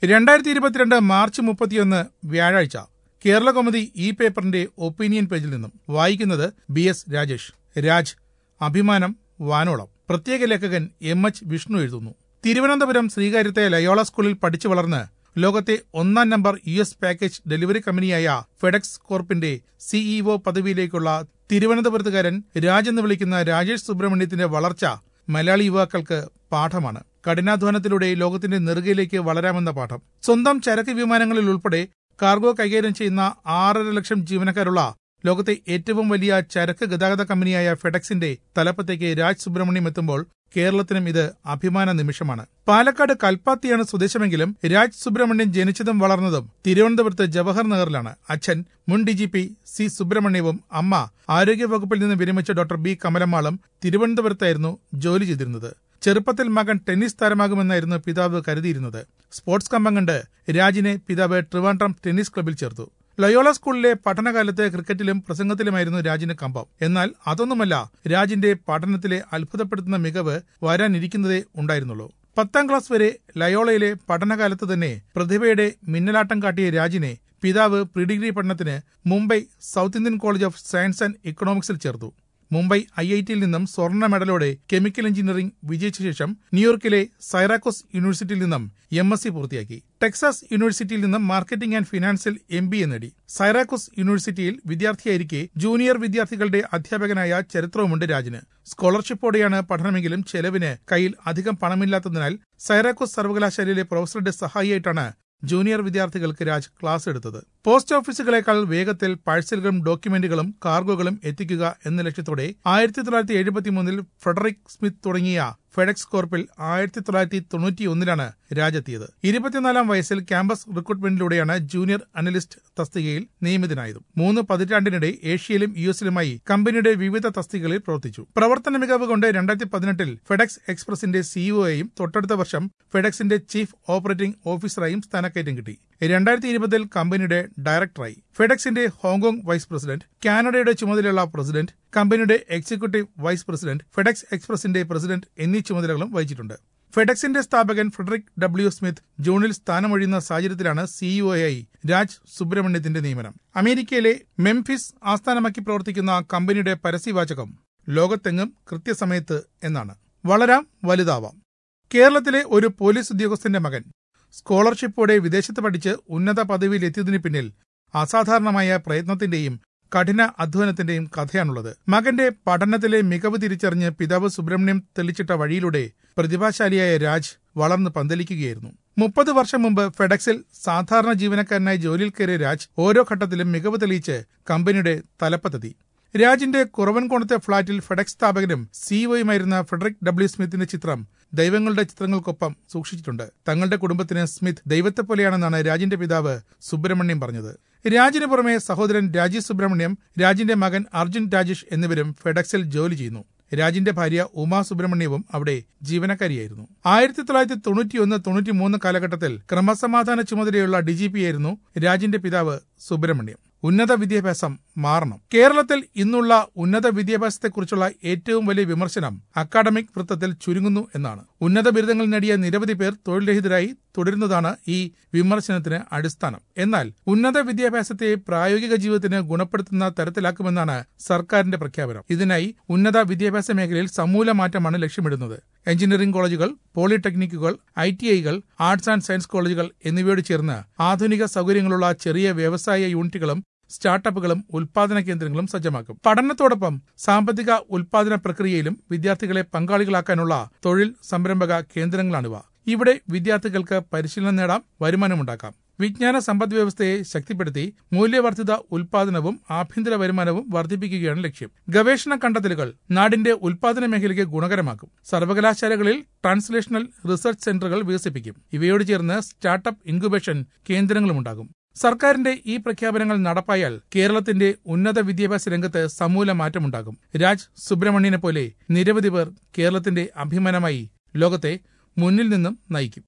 രണ്ടായിരത്തി ഇരുപത്തിരണ്ട് മാർച്ച് മുപ്പത്തിയൊന്ന് വ്യാഴാഴ്ച കേരള കൗമുദി ഈ പേപ്പറിന്റെ ഒപ്പീനിയൻ പേജിൽ നിന്നും വായിക്കുന്നത് ബി എസ് രാജേഷ് രാജ് അഭിമാനം വാനോളം പ്രത്യേക ലേഖകൻ എം എച്ച് വിഷ്ണു എഴുതുന്നു തിരുവനന്തപുരം ശ്രീകാര്യത്തെ ലയോള സ്കൂളിൽ പഠിച്ചു വളർന്ന് ലോകത്തെ ഒന്നാം number U S package delivery കമ്പനിയായ ഫെഡക്സ് കോർപ്പിന്റെ സിഇഒ പദവിയിലേക്കുള്ള തിരുവനന്തപുരത്തുകാരൻ രാജ് എന്ന് വിളിക്കുന്ന രാജേഷ് സുബ്രഹ്മണ്യത്തിന്റെ വളർച്ച മലയാളി യുവാക്കൾക്ക് പാഠമാണ് കഠിനാധ്വാനത്തിലൂടെ ലോകത്തിന്റെ നെറുകയിലേക്ക് വളരാമെന്ന പാഠം സ്വന്തം ചരക്ക് വിമാനങ്ങളിൽ ഉൾപ്പെടെ കാർഗോ കൈകാര്യം ചെയ്യുന്ന ആറര ലക്ഷം ജീവനക്കാരുള്ള ലോകത്തെ ഏറ്റവും വലിയ ചരക്ക് ഗതാഗത കമ്പനിയായ ഫെഡക്സിന്റെ തലപ്പത്തേക്ക് രാജ് സുബ്രഹ്മണ്യം എത്തുമ്പോൾ കേരളത്തിനും ഇത് അഭിമാന നിമിഷമാണ് പാലക്കാട് കൽപ്പാത്തിയാണ് സ്വദേശമെങ്കിലും രാജ് സുബ്രഹ്മണ്യൻ ജനിച്ചതും വളർന്നതും തിരുവനന്തപുരത്ത് ജവഹർ നഗറിലാണ് അച്ഛൻ മുൻ ഡി ജി പി സി സുബ്രഹ്മണ്യവും അമ്മ ആരോഗ്യവകുപ്പിൽ നിന്ന് വിരമിച്ച ഡോക്ടർ ബി കമലമാളും തിരുവനന്തപുരത്തായിരുന്നു ജോലി ചെയ്തിരുന്നത് ചെറുപ്പത്തിൽ മകൻ ടെന്നീസ് താരമാകുമെന്നായിരുന്നു പിതാവ് കരുതിയിരുന്നത് സ്പോർട്സ് കമ്പം കണ്ട് രാജിനെ പിതാവ് ട്രിവാൻഡ്രം ടെന്നീസ് ക്ലബിൽ ചേർത്തു ലയോള സ്കൂളിലെ പഠനകാലത്ത് ക്രിക്കറ്റിലും പ്രസംഗത്തിലുമായിരുന്നു രാജിന് കമ്പം എന്നാൽ അതൊന്നുമല്ല രാജിന്റെ പഠനത്തിലെ അത്ഭുതപ്പെടുത്തുന്ന മികവ് വരാനിരിക്കുന്നതേ ഉണ്ടായിരുന്നുള്ളൂ പത്താം ക്ലാസ് വരെ ലയോളയിലെ പഠനകാലത്ത് തന്നെ പ്രതിഭയുടെ മിന്നലാട്ടം കാട്ടിയ രാജിനെ പിതാവ് പ്രീ ഡിഗ്രി പഠനത്തിന് Mumbai south Indian college of science and ഇക്കണോമിക്സിൽ ചേർത്തു മുംബൈ ഐ ഐ ടിയിൽ നിന്നും സ്വർണ്ണ മെഡലോടെ കെമിക്കൽ എഞ്ചിനീയറിംഗ് വിജയിച്ച ശേഷം ന്യൂയോർക്കിലെ സൈറാക്കോസ് യൂണിവേഴ്സിറ്റിയിൽ നിന്നും എം എസ് സി പൂർത്തിയാക്കി ടെക്സാസ് യൂണിവേഴ്സിറ്റിയിൽ നിന്നും മാർക്കറ്റിംഗ് ആൻഡ് ഫിനാൻസിൽ എം ബി എ നേടി സൈറാക്കോസ് യൂണിവേഴ്സിറ്റിയിൽ വിദ്യാർത്ഥിയായിരിക്കെ ജൂനിയർ വിദ്യാർത്ഥികളുടെ അധ്യാപകനായ ചരിത്രവുമുണ്ട് രാജിന് സ്കോളർഷിപ്പോടെയാണ് പഠനമെങ്കിലും ചെലവിന് കയ്യിൽ അധികം പണമില്ലാത്തതിനാൽ സൈറാക്കോസ് സർവകലാശാലയിലെ പ്രൊഫസറുടെ സഹായിയായിട്ടാണ് ജൂനിയർ വിദ്യാർത്ഥികൾക്ക് രാജ് ക്ലാസ് എടുത്തത് പോസ്റ്റ് ഓഫീസുകളെക്കാൾ വേഗത്തിൽ പാഴ്സലുകളും ഡോക്യുമെന്റുകളും കാർഗോകളും എത്തിക്കുക എന്ന ലക്ഷ്യത്തോടെ ആയിരത്തി തൊള്ളായിരത്തി എഴുപത്തിമൂന്നിൽ ഫ്രെഡറിക് സ്മിത്ത് തുടങ്ങിയ ഫെഡക്സ് കോർപ്പിൽ ആയിരത്തി തൊള്ളായിരത്തി തൊണ്ണൂറ്റിയൊന്നിലാണ് രാജ് എത്തിയത് ഇരുപത്തിനാലാം വയസ്സിൽ ക്യാമ്പസ് റിക്രൂട്ട്മെന്റിലൂടെയാണ് ജൂനിയർ അനലിസ്റ്റ് തസ്തികയിൽ നിയമിതനായത് മൂന്ന് പതിറ്റാണ്ടിനിടെ ഏഷ്യയിലും യു എസിലുമായി കമ്പനിയുടെ വിവിധ തസ്തികകളിൽ പ്രവർത്തിച്ചു പ്രവർത്തന മികവ് കൊണ്ട് രണ്ടായിരത്തി പതിനെട്ടിൽ ഫെഡക്സ് എക്സ്പ്രസിന്റെ സിഇഒയെയും തൊട്ടടുത്ത വർഷം ഫെഡക്സിന്റെ ചീഫ് ഓപ്പറേറ്റിംഗ് ഓഫീസറായും സ്ഥാനക്കയറ്റം കിട്ടി രണ്ടായിരത്തി ഇരുപതിൽ കമ്പനിയുടെ ഡയറക്ടറായി ഫെഡക്സിന്റെ ഹോങ്കോങ് വൈസ് പ്രസിഡന്റ് കാനഡയുടെ ചുമതലയുള്ള പ്രസിഡന്റ് കമ്പനിയുടെ എക്സിക്യൂട്ടീവ് വൈസ് പ്രസിഡന്റ് ഫെഡക്സ് എക്സ്പ്രസിന്റെ പ്രസിഡന്റ് എന്നീ ചുമതലകളും വഹിച്ചിട്ടുണ്ട് ഫെഡക്സിന്റെ സ്ഥാപകൻ ഫ്രെഡറിക് ഡബ്ല്യു സ്മിത്ത് ജൂണിൽ സ്ഥാനമൊഴിയുന്ന സാഹചര്യത്തിലാണ് സിഇഒയായി രാജ് സുബ്രഹ്മണ്യത്തിന്റെ നിയമനം അമേരിക്കയിലെ മെംഫിസ് ആസ്ഥാനമാക്കി പ്രവർത്തിക്കുന്ന കമ്പനിയുടെ പരസ്യവാചകം ലോകത്തെങ്ങും കൃത്യസമയത്ത് എന്നാണ് വളരാം വലുതാവാം കേരളത്തിലെ ഒരു പോലീസ് ഉദ്യോഗസ്ഥന്റെ മകൻ സ്കോളർഷിപ്പോടെ വിദേശത്ത് പഠിച്ച് ഉന്നത പദവിയിൽ എത്തിയതിനു പിന്നിൽ അസാധാരണമായ പ്രയത്നത്തിന്റെയും കഠിന അധ്വാനത്തിന്റെയും കഥയാണുള്ളത് മകന്റെ പഠനത്തിലെ മികവ് തിരിച്ചറിഞ്ഞ് പിതാവ് സുബ്രഹ്മണ്യം തെളിച്ചിട്ട വഴിയിലൂടെ പ്രതിഭാശാലിയായ രാജ് വളർന്ന് പന്തലിക്കുകയായിരുന്നു മുപ്പത് വർഷം മുമ്പ് ഫെഡക്സിൽ സാധാരണ ജീവനക്കാരനായി ജോലിയിൽ കയറിയ രാജ് ഓരോ ഘട്ടത്തിലും മികവ് തെളിയിച്ച് കമ്പനിയുടെ തലപ്പത്തെത്തി രാജിന്റെ കുറവൻകോണത്തെ ഫ്ളാറ്റിൽ ഫെഡക്സ് സ്ഥാപകനും സിഇഒയുമായിരുന്ന ഫ്രെഡറിക് ഡബ്ല്യു സ്മിത്തിന്റെ ചിത്രം ദൈവങ്ങളുടെ ചിത്രങ്ങൾക്കൊപ്പം സൂക്ഷിച്ചിട്ടുണ്ട് തങ്ങളുടെ കുടുംബത്തിന് സ്മിത്ത് ദൈവത്തെപ്പോലെയാണെന്നാണ് രാജിന്റെ പിതാവ് സുബ്രഹ്മണ്യം പറഞ്ഞത് രാജിന് പുറമെ സഹോദരൻ രാജീവ് സുബ്രഹ്മണ്യം രാജിന്റെ മകൻ അർജുൻ രാജേഷ് എന്നിവരും ഫെഡക്സിൽ ജോലി ചെയ്യുന്നു രാജിന്റെ ഭാര്യ ഉമാ സുബ്രഹ്മണ്യവും അവിടെ ജീവനക്കാരിയായിരുന്നു ആയിരത്തി തൊള്ളായിരത്തി തൊണ്ണൂറ്റിയൊന്ന് തൊണ്ണൂറ്റിമൂന്ന് കാലഘട്ടത്തിൽ ക്രമസമാധാന ചുമതലയുള്ള ഡിജിപി ആയിരുന്നു രാജിന്റെ പിതാവ് സുബ്രഹ്മണ്യം ഉന്നത വിദ്യാഭ്യാസം മാറണം കേരളത്തിൽ ഇന്നുള്ള ഉന്നത വിദ്യാഭ്യാസത്തെക്കുറിച്ചുള്ള ഏറ്റവും വലിയ വിമർശനം അക്കാഡമിക് വൃത്തത്തിൽ ചുരുങ്ങുന്നു എന്നാണ് ഉന്നത ബിരുദങ്ങൾ നേടിയ നിരവധി പേർ തൊഴിൽരഹിതരായി തുടരുന്നതാണ് ഈ വിമർശനത്തിന് അടിസ്ഥാനം എന്നാൽ ഉന്നത വിദ്യാഭ്യാസത്തെ പ്രായോഗിക ജീവിതത്തിന് ഗുണപ്പെടുത്തുന്ന തരത്തിലാക്കുമെന്നാണ് സർക്കാരിന്റെ പ്രഖ്യാപനം ഇതിനായി ഉന്നത വിദ്യാഭ്യാസ മേഖലയിൽ സമൂല മാറ്റമാണ് ലക്ഷ്യമിടുന്നത് എഞ്ചിനീയറിംഗ് കോളേജുകൾ പോളിടെക്നിക്കുകൾ ഐ ടി ഐകൾ ആർട്സ് ആൻഡ് സയൻസ് കോളേജുകൾ എന്നിവയോട് ചേർന്ന് ആധുനിക സൗകര്യങ്ങളുള്ള ചെറിയ വ്യവസായ യൂണിറ്റുകളും സ്റ്റാർട്ടപ്പുകളും ഉൽപാദന കേന്ദ്രങ്ങളും സജ്ജമാക്കും പഠനത്തോടൊപ്പം സാമ്പത്തിക ഉൽപാദന പ്രക്രിയയിലും വിദ്യാർത്ഥികളെ പങ്കാളികളാക്കാനുള്ള തൊഴിൽ സംരംഭക കേന്ദ്രങ്ങളാണിവ ഇവിടെ വിദ്യാർത്ഥികൾക്ക് പരിശീലനം നേടാം വരുമാനമുണ്ടാക്കാം വിജ്ഞാന സമ്പദ് വ്യവസ്ഥയെ ശക്തിപ്പെടുത്തി മൂല്യവർദ്ധിത ഉൽപാദനവും ആഭ്യന്തര വരുമാനവും വർദ്ധിപ്പിക്കുകയാണ് ലക്ഷ്യം ഗവേഷണ കണ്ടെത്തലുകൾ നാടിന്റെ ഉൽപാദന മേഖലയ്ക്ക് ഗുണകരമാക്കും സർവകലാശാലകളിൽ ട്രാൻസ്ലേഷണൽ റിസർച്ച് സെന്ററുകൾ വികസിപ്പിക്കും ഇവയോട് ചേർന്ന് സ്റ്റാർട്ടപ്പ് ഇൻക്യുബേഷൻ കേന്ദ്രങ്ങളുമുണ്ടാകും സർക്കാരിന്റെ ഈ പ്രഖ്യാപനങ്ങൾ നടപ്പായാൽ കേരളത്തിന്റെ ഉന്നത വിദ്യാഭ്യാസ രംഗത്ത് സമൂല മാറ്റമുണ്ടാകും രാജ് സുബ്രഹ്മണ്യനെ പോലെ നിരവധി പേർ കേരളത്തിന്റെ അഭിമാനമായി ലോകത്തെ മുന്നിൽ നിന്നും നയിക്കും